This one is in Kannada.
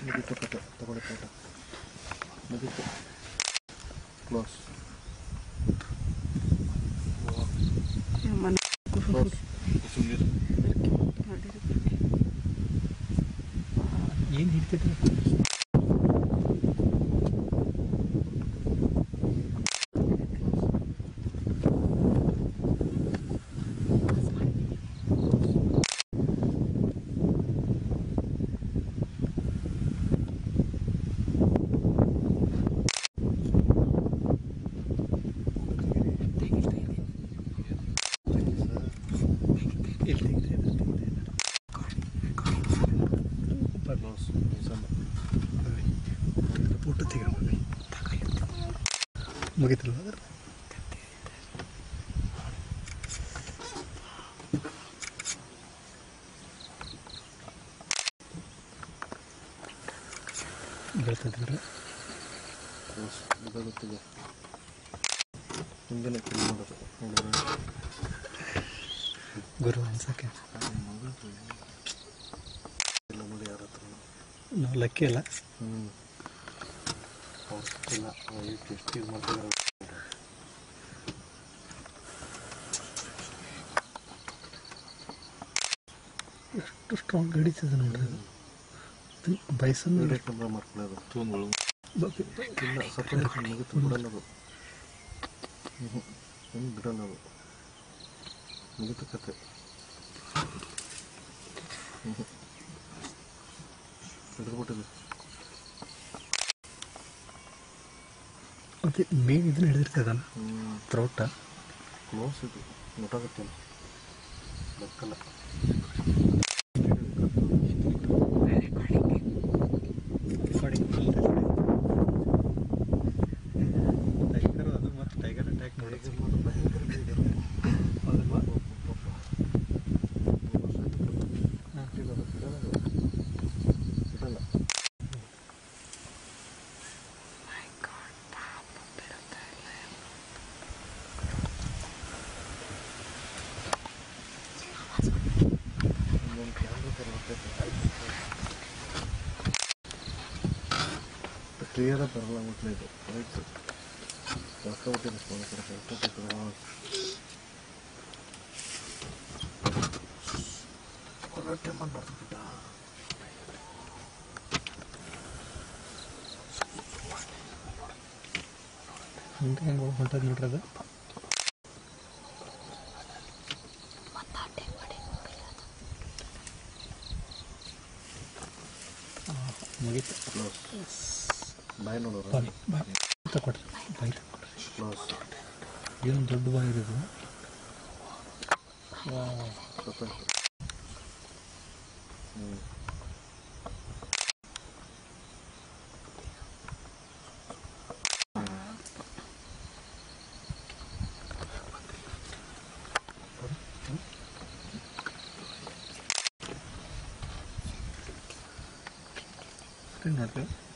ಮುಗೀತು ಕತೆ ತಗೊಳ್ಳಿ ಫೋಟೋ ಮುಗೀತು ಕ್ಲೋಸ್ ಮನೆ ಕ್ಲೋಸ್ ಸುಮ್ಮನೆ ಏನು ಹಿಡ್ತಿದ್ರು ಇಲ್ಲಿ ತೆಗಿತಾ ಇದ್ದಾರೆ ಕ್ಲೋಸ್ ಸಣ್ಣ ಫೋಟೋ ತೆಗಿರೋ ಮುಗಿತಲ್ವ ಅದ್ರ ಹೇಳ್ತಿದ್ರೆ ಕ್ಲೋಸ್ ಗೊತ್ತಾಗುತ್ತಿದೆ ಹಿಂಗೇನೆ ಕ್ಲೀನ್ ಮಾಡೋದು ನೋಡಿದ್ರೆ ಗುರು ಅನ್ಸಕ್ಕೆ ಎಲ್ಲ ನೋಡಿ ಯಾರ ಹತ್ರ ನಾವು ಲಕ್ಕಿ ಅಲ್ಲ ಹ್ಞೂ ಅವ್ರು ಇಲ್ಲ ಎಷ್ಟು ಎಷ್ಟು ಇದು ಮಾಡ್ತಿದ್ದಾರೆ ಎಷ್ಟು ಸ್ಟ್ರಾಂಗ್ ಹಿಡಿತದೆ ನೋಡ್ರಿ ಅದು ಅದು ಬೈಸನ್ ವಿಡಿಯೋ ಕ್ಯಾಮ್ರಾ ಮಾಡ್ಕೊಳ್ಳೋದು ತೂನ್ಗಳು ಇಲ್ಲ ಸಪ್ರೇಟ್ ಮುಗಿತು ಬಿಡೋಣದು ಹ್ಞೂ ಹ್ಞೂ ಬಿಡೋಣದು ಮುಗಿತು ಕತೆ ಹ್ಞೂ ಹಿಡಿದ್ಬಿಟ್ಟಿದೆ ಮತ್ತೆ ಮೇನ್ ಇದನ್ನ ಹಿಡಿದಿರ್ತದಲ್ಲ ಹ್ಞೂ ಥ್ರೋಟ ಕ್ಲೋಸ್ ಇದು ಗೊತ್ತಾಗುತ್ತಲ್ಲ ಬೆಕ್ಕಲ್ಲ ಟೈಗರ್ ಅದು ಮತ್ತೆ ಟೈಗರ್ ಅಟ್ಯಾಕ್ ಮಾಡಿ ಕ್ಲಿಯರ್ ಬರಲ್ಲ ಮುಟ್ಲೆ ಇದು ರೈಟ್ ಹೊಸಬಿಟ್ಟಿದೆ ಫೋನ್ ಕಡೆ ಹೊಸಬಿಟ್ಟಿದೆ ಹೊರಟೆ ಮಾಡ್ಬಿಟ್ಟ ಹಿಂಗೆ ಹೆಂಗೆ ಹೊಂಟದ ನೋಡ್ರಿ ಅದು ಆ, ಮುಗೀತು ಕ್ಲೋಸ್ ಬಾಯ್ ನೋಡೋರು ಬಾಯ್ ಬಾಯ್ ತಗೊಡ್ರಿ ಬಾಯ್ ತಗೊಡ್ರಿ ಕ್ಲೋಸ್ ಏನು ದೊಡ್ಡ ಬಾಯ್ ಇರೋದು ಸಪ್ರೇಟ್ ಹ್ಞೂ ನೋಡ್ರಿ